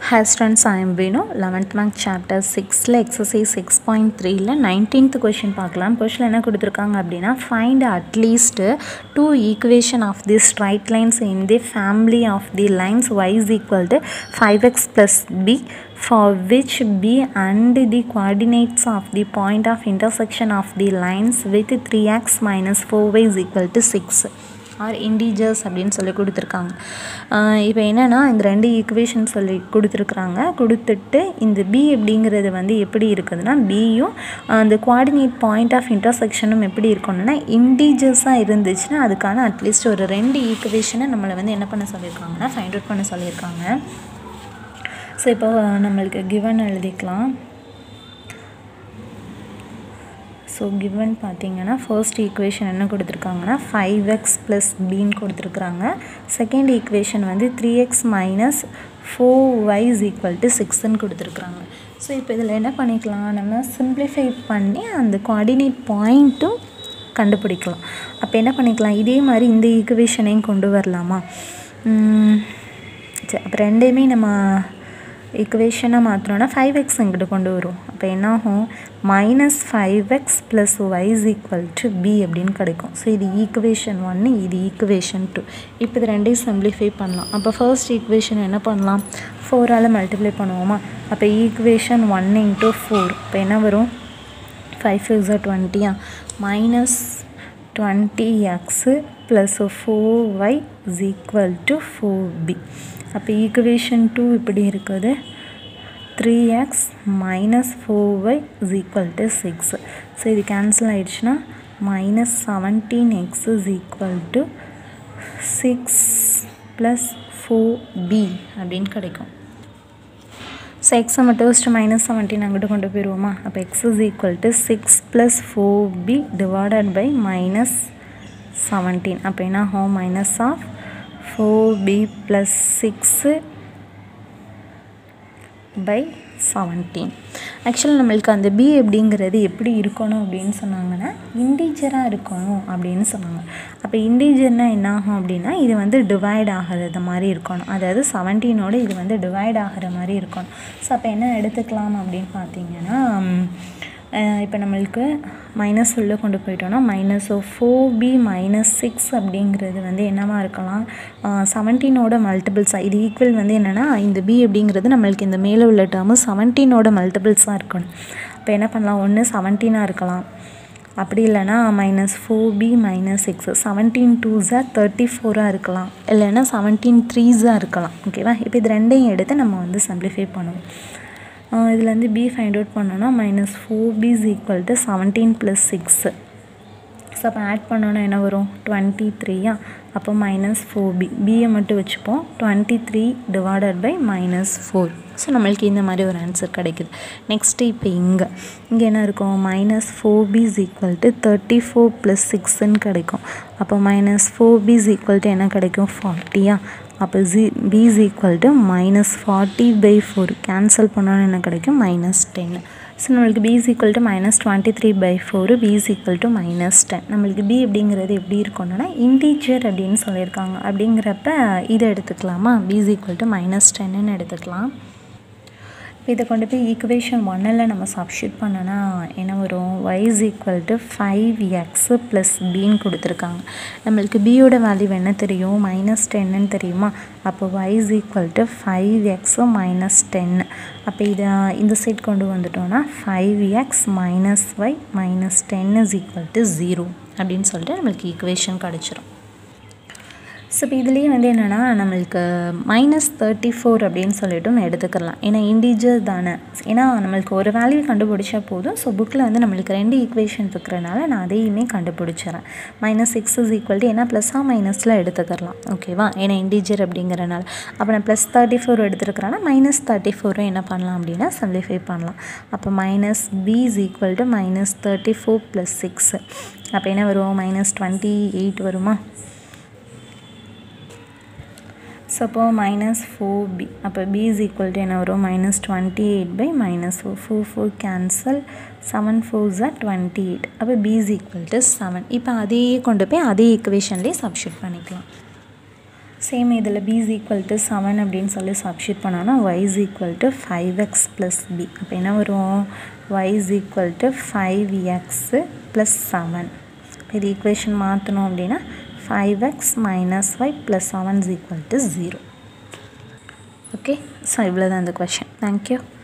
Hi students, I am Vinu. 11th month chapter 6ல exercise 6.3ல 19th question பார்க்கலாம் question என்ன கொடுத்துருக்காங்க அப்படின்னா find at least two equation of the straight lines in the family of the lines y is equal to 5x plus b for which b and the coordinates of the point of intersection of the lines with 3x minus 4y is equal to 6 are integers அப்படின்னு சொல்லி கொடுத்துருக்காங்க இப்போ என்னென்னா இந்த ரெண்டு equation சொல்லி கொடுத்துருக்குறாங்க கொடுத்துட்டு இந்த பி அப்படிங்கிறது வந்து எப்படி இருக்குதுன்னா பியும் அந்த குவாடினேட் பாயிண்ட் ஆஃப் இன்டர்செக்ஷனும் எப்படி இருக்கணும்னா இண்டீஜர்ஸாக இருந்துச்சுன்னா அதுக்கான அட்லீஸ்ட் ஒரு ரெண்டு ஈக்குவேஷனை நம்மளை வந்து என்ன பண்ண சொல்லியிருக்காங்கன்னா ஃபைண்ட் அவுட் பண்ண சொல்லியிருக்காங்க ஸோ இப்போ நம்மளுக்கு கிவன் எழுதிக்கலாம் ஸோ கிவன் பார்த்தீங்கன்னா ஃபர்ஸ்ட் ஈக்குவேஷன் என்ன கொடுத்துருக்காங்கன்னா ஃபைவ் எக்ஸ் ப்ளஸ் பின்னு கொடுத்துருக்குறாங்க செகண்ட் ஈக்குவேஷன் வந்து three x minus four y is equal to சிக்ஸ்ன்னு கொடுத்துருக்குறாங்க ஸோ இப்போ இதில் என்ன பண்ணிக்கலாம் நம்ம சிம்பிளிஃபை பண்ணி அந்த கோஆர்டினேட் பாயிண்ட்டும் கண்டுபிடிக்கலாம் அப்போ என்ன பண்ணிக்கலாம் இதே மாதிரி இந்த ஈக்குவேஷனையும் கொண்டு வரலாமா சரி அப்போ ரெண்டையுமே நம்ம ஈக்குவேஷனை மாற்றினோன்னா ஃபைவ் எக்ஸ் இங்கிட்ட கொண்டு வரும் அப்போ என்ன ஆகும் minus five x plus y is equal to b அப்படின்னு கிடைக்கும் ஸோ இது ஈக்குவேஷன் ஒன்று இது ஈக்குவேஷன் டூ இப்போ இது ரெண்டையும் சிம்பிளிஃபை பண்ணலாம் அப்போ ஃபர்ஸ்ட் ஈக்குவேஷன் என்ன பண்ணலாம் ஃபோரால் மல்டிப்ளை பண்ணுவோமா அப்போ ஈக்குவேஷன் ஒன் இன்ட்டு ஃபோர் இப்போ என்ன வரும் ஃபைவ் ஃபைவ் டுவெண்ட்டியா minus twenty x plus four y is equal to four b அப்போ ஈக்குவேஷன் டூ இப்படி இருக்குது three x minus four y is equal to six so இது கேன்சல் ஆகிடுச்சுன்னா minus seventeen x is equal to six plus four b அப்படின்னு கிடைக்கும் so எக்ஸை மட்டும் first minus seventeen அங்கிட்டு கொண்டு போயிடுவோமா அப்போ x is equal to six plus four b divided by minus seventeen அப்போ என்ன whole minus of four b plus six by seventeen ஆக்சுவலாக நம்மளுக்கு அந்த பி அப்படிங்கிறது எப்படி இருக்கணும் அப்படின்னு சொன்னாங்கன்னா இண்டீஜராக இருக்கணும் அப்படின்னு சொன்னாங்க அப்போ இண்டீஜர்னால் என்ன ஆகும் அப்படின்னா இது வந்து டிவைட் ஆகிறது மாதிரி இருக்கணும் அதாவது செவன்டீனோட இது வந்து டிவைட் ஆகிற மாதிரி இருக்கணும் ஸோ அப்போ என்ன எடுத்துக்கலாம் அப்படின்னு பார்த்தீங்கன்னா இப்போ நம்மளுக்கு மைனஸ் உள்ளே கொண்டு போயிட்டோன்னா மைனஸ் ஓ ஃபோர் பி மைனஸ் சிக்ஸ் அப்படிங்கிறது வந்து என்னவாக இருக்கலாம் செவன்டீனோட மல்டிபிள்ஸாக இது ஈக்குவல் வந்து என்னென்னா இந்த பி அப்படிங்கிறது நம்மளுக்கு இந்த மேலே உள்ள டேர்மு செவன்டீனோட மல்டிபிள்ஸாக இருக்கணும் இப்போ என்ன பண்ணலாம் ஒன்று செவன்டீனாக இருக்கலாம் அப்படி இல்லைனா minus four b minus six seventeen டூஸாக தேர்ட்டி ஃபோராக இருக்கலாம் இல்லைன்னா செவன்டீன் த்ரீஸாக இருக்கலாம் ஓகேவா இப்போ இது ரெண்டையும் எடுத்து நம்ம வந்து சிம்பிளிஃபை பண்ணுவோம் இதில் வந்து பி ஃபைண்ட் அவுட் பண்ணோன்னா minus four b is equal to seventeen plus six so அப்போ ஆட் பண்ணோன்னா என்ன வரும் டுவெண்ட்டி த்ரீயா அப்போ மைனஸ் ஃபோர் பி பியை மட்டும் வச்சுப்போம் twenty three divided by minus four so நம்மளுக்கு இந்த மாதிரி ஒரு ஆன்சர் கிடைக்குது நெக்ஸ்ட்டு இப்போ இங்கே இங்கே என்ன இருக்கும் minus four b is equal to thirty four plus சிக்ஸ்ன்னு கிடைக்கும் அப்போ minus four b is equal to என்ன கிடைக்கும் ஃபார்ட்டியா அப்போ g b is equal to minus forty by four cancel பண்ணோன்னு என்ன கிடைக்கும் மைனஸ் டென்னு ஸோ நம்மளுக்கு b is equal to minus twenty three by four b is equal to minus ten நம்மளுக்கு பி அப்படிங்கிறது எப்படி இருக்கணும்னா இன்டீஜர் அப்படின்னு சொல்லியிருக்காங்க அப்படிங்கிறப்ப இதை எடுத்துக்கலாமா B is equal to minus டென்னு எடுத்துக்கலாம் இதை கொண்டு போய் ஈக்குவேஷன் ஒன்னில் நம்ம சப்ஸ்டியூட் பண்ணோன்னா என்ன வரும் y is equal to five x plus பின்னு கொடுத்துருக்காங்க நம்மளுக்கு பியோட வேல்யூ என்ன தெரியும் மைனஸ் டென்னு தெரியுமா அப்போ y is equal to five x minus டென்னு அப்போ இதை இந்த சைட் கொண்டு வந்துட்டோன்னா five x minus y minus ten is equal to zero அப்படின்னு சொல்லிட்டு நம்மளுக்கு ஈக்குவேஷன் கிடச்சிரும் ஸோ இப்போ இதுலேயே வந்து என்னென்னா நம்மளுக்கு மைனஸ் தேர்ட்டி ஃபோர் அப்படின்னு சொல்லிட்டு நான் எடுத்துக்கலாம் ஏன்னா இண்டீஜர் தானே ஏன்னா நம்மளுக்கு ஒரு வேல்யூ கண்டுபிடிச்சா போதும் ஸோ புக்கில் வந்து நம்மளுக்கு ரெண்டு ஈக்குவேஷன் இருக்கிறனால நான் அதையுமே கண்டுபிடிச்சிடறேன் minus six is equal to ஏன்னா ப்ளஸ்ஸாக மைனஸில் எடுத்துக்கலாம் ஓகேவா ஏன்னா இண்டீஜர் அப்படிங்கிறனால அப்போ நான் ப்ளஸ் தேர்ட்டி ஃபோர் எடுத்துருக்கிறேன்னா மைனஸ் தேர்ட்டி ஃபோரும் என்ன பண்ணலாம் அப்படின்னா சிம்பிளிஃபை பண்ணலாம் அப்போ minus b is equal to minus thirty four plus six அப்போ என்ன வரும் மைனஸ் டுவெண்ட்டி எயிட் வருமா ஸோ அப்போது மைனஸ் ஃபோர் பி அப்போ பி இஸ் ஈக்குவல் டு என்ன வரும் minus twenty eight by minus four four four cancel seven four ஜார் twenty eight அப்போ b is equal to seven இப்போ அதையே கொண்டு போய் அதே ஈக்குவேஷன்லேயே சப்ஸ்டியூட் பண்ணிக்கலாம் சேம் இதில் b is equal to seven அப்படின்னு சொல்லி சப்ஸ்டியூட் பண்ணோன்னா y is equal to five x plus b அப்போ என்ன வரும் y is equal to five x plus seven இது ஈக்குவேஷன் மாற்றணும் அப்படின்னா five x minus y plus seven is equal to zero okay so இவ்வளோ தான் இந்த கொஷின் தேங்க்யூ